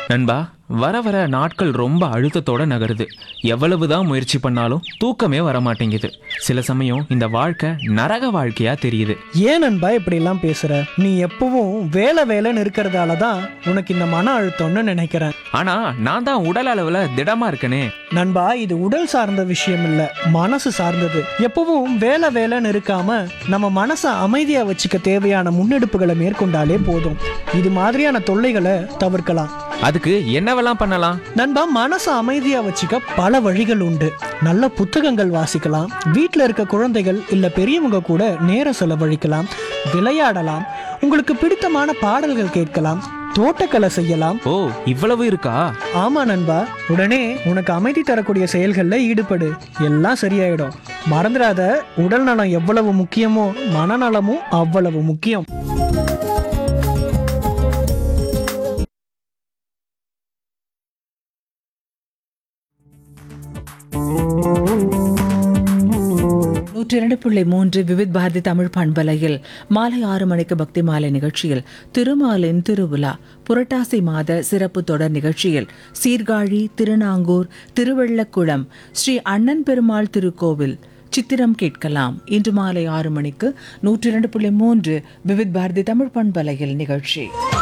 நண்பா வர வர நாட்கள் ரொம்ப அழுத்தத்தோட நகருது எவ்வளவுதான் முயற்சி பண்ணாலும் தூக்கமே வர மாட்டேங்குது சில சமயம் இந்த வாழ்க்கை நரக வாழ்க்கையா தெரியுது ஏன் நண்பா இப்படி எல்லாம் பேசுற நீ எப்பவும் வேலை வேலைன்னு இருக்கிறதால தான் உனக்கு இந்த மன அழுத்தம்னு நினைக்கிறேன் ஆனா நான் தான் உடல் அளவுல திடமா இருக்கனே நண்பா இது உடல் சார்ந்த விஷயம் இல்ல மனசு சார்ந்தது எப்பவும் வேலை வேலைன்னு இருக்காம நம்ம மனசை அமைதியா வச்சுக்க தேவையான முன்னெடுப்புகளை மேற்கொண்டாலே போதும் இது மாதிரியான தொல்லைகளை தவிர்க்கலாம் அதுக்கு என்னவெல்லாம் பண்ணலாம் நண்பா மனசை அமைதியா வச்சுக்க பல வழிகள் உண்டு நல்ல புத்தகங்கள் வாசிக்கலாம் வீட்டில் இருக்க குழந்தைகள் இல்ல பெரியவங்க கூட நேர செலவழிக்கலாம் விளையாடலாம் உங்களுக்கு பிடித்தமான பாடல்கள் கேட்கலாம் தோட்டக்கலை செய்யலாம் ஓ இவ்வளவு இருக்கா ஆமா நண்பா உடனே உனக்கு அமைதி தரக்கூடிய செயல்கள்ல ஈடுபடு எல்லாம் சரியாயிடும் மறந்துடாத உடல் நலம் எவ்வளவு முக்கியமோ மனநலமும் அவ்வளவு முக்கியம் நூற்றி இரண்டு புள்ளி மூன்று விவித் பாரதி தமிழ் பண்பலையில் மாலை ஆறு மணிக்கு பக்தி மாலை நிகழ்ச்சியில் திருமாலின் திருவிழா புரட்டாசி மாத சிறப்பு தொடர் நிகழ்ச்சியில் சீர்காழி திருநாங்கூர் திருவெள்ளக்குளம் ஸ்ரீ அண்ணன் பெருமாள் திருக்கோவில் சித்திரம் கேட்கலாம் இன்று மாலை ஆறு மணிக்கு நூற்றி இரண்டு புள்ளி மூன்று விவித் பாரதி தமிழ் பண்பலையில் நிகழ்ச்சி